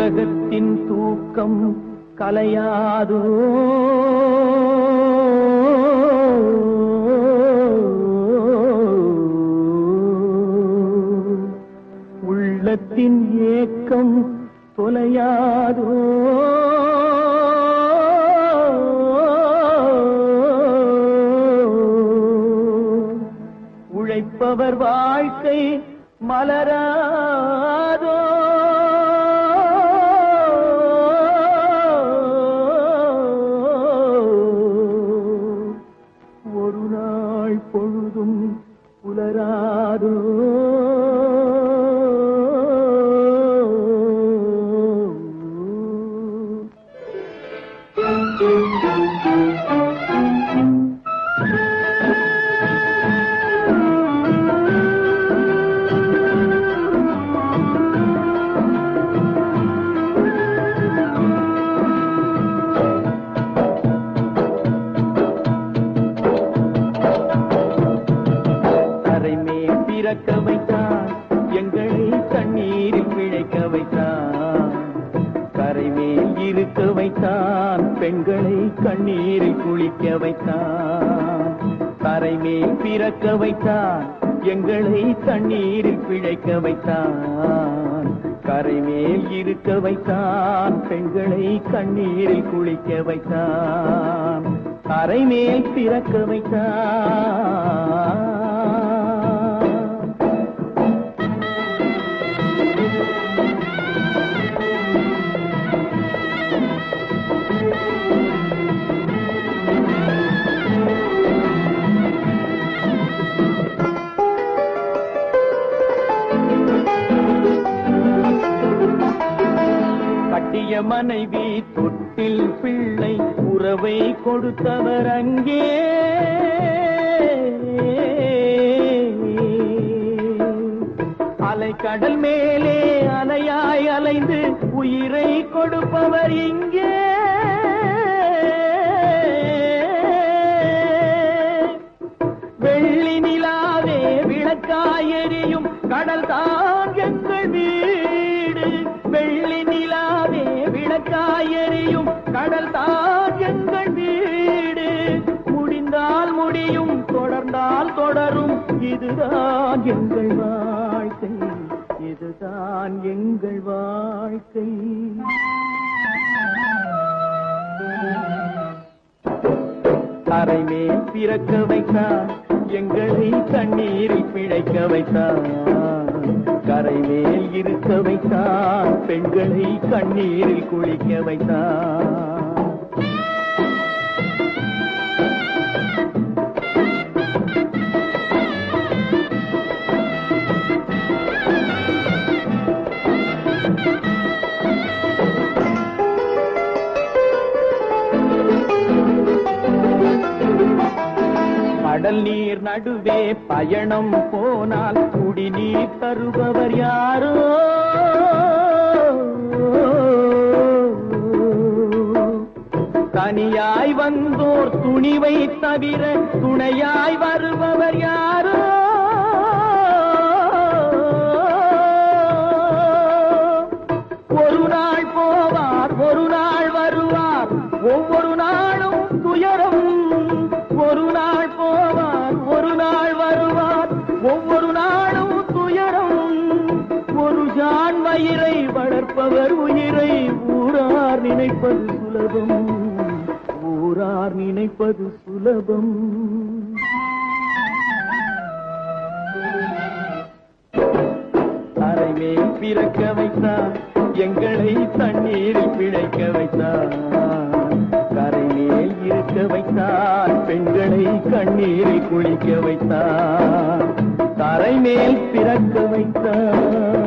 உலகத்தின் தூக்கம் கலையாதோ உள்ளத்தின் ஏக்கம் தொலையாதோ உழைப்பவர் வாழ்க்கை மலராதோ ஒரு நாள் பொழுதும் புலராதோ தரைமே பிறக்க வைத்தான் எங்களை தண்ணீரில் பிழைக்க வைத்தான் கரைமேல் இருக்க வைத்தான் பெண்களை கண்ணீரில் குளிக்க வைத்தான் தரைமேல் பிறக்க வைத்தான் எங்களை தண்ணீரில் பிழைக்க வைத்தான் கரைமேல் இருக்க வைத்தான் பெண்களை கண்ணீரில் குளிக்க வைத்தான் கரைமேல் பிறக்க வைத்தான் கட்டிய மனைவி தொட்டில் பிள்ளை உறவை கொடுத்தவர் அங்கே அலை கடல் மேலே அலையாய் அலைந்து உயிரை கொடுப்பவர் இங்கே வெள்ளி நிலாவே விளக்காய் எரியும் கடல் தான் எங்கள் வீடு வெள்ளி நிலாவே விளக்காய் எரியும் கடல் தான் எங்கள் வீடு முடிந்தால் முடியும் தொடர்ந்தால் தொடரும் இதுதான் எங்கள் வாழ்க்கை இதுதான் எங்கள் வாழ்க்கை தரைமே பிறக்க வைத்தான் எங்களை தண்ணீரில் பிழைக்க வைத்தான் கரைமேல் இருக்க வைத்தான் பெண்களை கண்ணீரில் குளிக்க வைத்தான் கடல் நீர் நடுவே பயணம் போனால் குடிநீர் தருபவர் யாரோ தனியாய் வந்தோர் துணிவை தவிர துணையாய் வருபவர் யாரோ ஒரு நாள் போவார் ஒரு நாள் வருவார் ஒவ்வொரு நாளும் துயரம் ஒரு நாள் போவார் ஒரு நாள் வருவார் ஒவ்வொரு நாளும் துயரம் ஒரு ஜான் மயிரை வளர்ப்பவர் உயிரை ஊரார் நினைப்பது சுலபம் ஊரார் நினைப்பது சுலபம் அறைமேல் பிறக்க வைத்தார் எங்களை தண்ணீரில் பிழைக்க வைத்தார் கரைமேல் இருக்க வைத்தார் பெண்களை கண்ணீரில் குளிக்க வைத்தார் தரைமேல் பிறக்க வைத்தார்